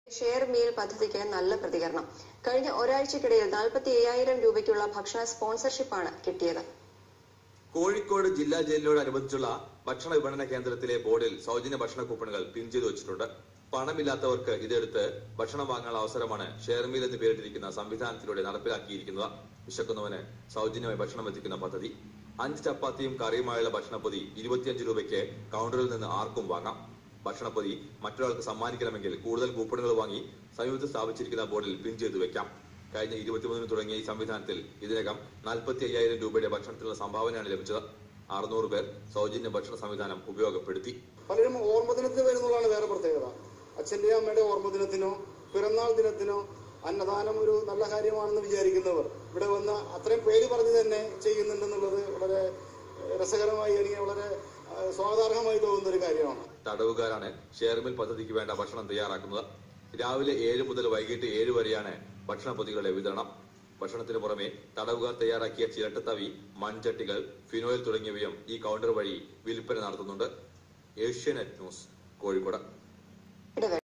share meal പദ്ധതിക്ക് നല്ല പ്രതികരണം കഴിഞ്ഞ ഒരാഴ്ചക്കിടയിൽ നാൽപ്പത്തി അയ്യായിരം രൂപയ്ക്കുള്ള ഭക്ഷണ സ്പോൺസർഷിപ്പാണ് കിട്ടിയത് കോഴിക്കോട് ജില്ലാ ജയിലിനോടനുബന്ധിച്ചുള്ള ഭക്ഷണ വിപണന കേന്ദ്രത്തിലെ ബോർഡിൽ സൗജന്യ ഭക്ഷണ കൂപ്പണുകൾ പിൻ ചെയ്തു വെച്ചിട്ടുണ്ട് പണമില്ലാത്തവർക്ക് ഇതെടുത്ത് ഭക്ഷണം വാങ്ങാനുള്ള അവസരമാണ് ഷെയർ മീൽ എന്ന് പേരിട്ടിരിക്കുന്ന സംവിധാനത്തിലൂടെ നടപ്പിലാക്കിയിരിക്കുന്നത് വിശക്കുന്നവന് സൗജന്യമായി ഭക്ഷണം എത്തിക്കുന്ന പദ്ധതി അഞ്ച് ചപ്പാത്തിയും കറിയുമായുള്ള ഭക്ഷണപ്പൊതി ഇരുപത്തിയഞ്ച് രൂപയ്ക്ക് കൗണ്ടറിൽ നിന്ന് ആർക്കും വാങ്ങാം ഭക്ഷണപ്പൊതി മറ്റൊരാൾക്ക് സമ്മാനിക്കണമെങ്കിൽ കൂടുതൽ കൂപ്പണുകൾ വാങ്ങി സമീപത്ത് സ്ഥാപിച്ചിരിക്കുന്ന ബോർഡിൽ പിൻ ചെയ്തു വെക്കാം കഴിഞ്ഞ ഇരുപത്തിമൂന്നിന് തുടങ്ങിയ ഈ സംവിധാനത്തിൽ ഇതിനകം നാൽപ്പത്തി അയ്യായിരം രൂപയുടെ ഭക്ഷണത്തിനുള്ള സംഭാവനയാണ് ലഭിച്ചത് അറുന്നൂറ് പേർ സൗജന്യ ഭക്ഷണ സംവിധാനം ഉപയോഗപ്പെടുത്തി പലരും ഓർമ്മ ദിനത്തിന് വരുന്നതാണ് വേറെ പ്രത്യേകത അച്ഛന്റെയോ അമ്മയുടെ ഓർമ്മ ദിനത്തിനോ പിറന്നാൾ ദിനത്തിനോ അന്നദാനം ഒരു നല്ല കാര്യമാണെന്ന് വിചാരിക്കുന്നവർ ഇവിടെ വന്ന് അത്രയും പേര് പറഞ്ഞ് തന്നെ ചെയ്യുന്നുണ്ടെന്നുള്ളത് വളരെ ഏഹ്, രസകരമായി അല്ലെങ്കിൽ വളരെ ഏഹ്, സ്വാഗതാർഹമായി തോന്നുന്ന ഒരു കാര്യമാണ് തടവുകാരാണ് ഷെയർമിൽ പദ്ധതിക്ക് വേണ്ട ഭക്ഷണം തയ്യാറാക്കുന്നത് രാവിലെ ഏഴ് മുതൽ വൈകിട്ട് ഏഴ് വരെയാണ് ഭക്ഷണ പൊതികളുടെ വിതരണം ഭക്ഷണത്തിന് പുറമെ തടവുകാർ തയ്യാറാക്കിയ ചിരട്ടത്തവി മൺചട്ടികൾ ഫിനോയിൽ തുടങ്ങിയവയും ഈ കൗണ്ടർ വഴി വിൽപ്പന നടത്തുന്നുണ്ട് ഏഷ്യാനെറ്റ് ന്യൂസ് കോഴിക്കോട് ഇടവേള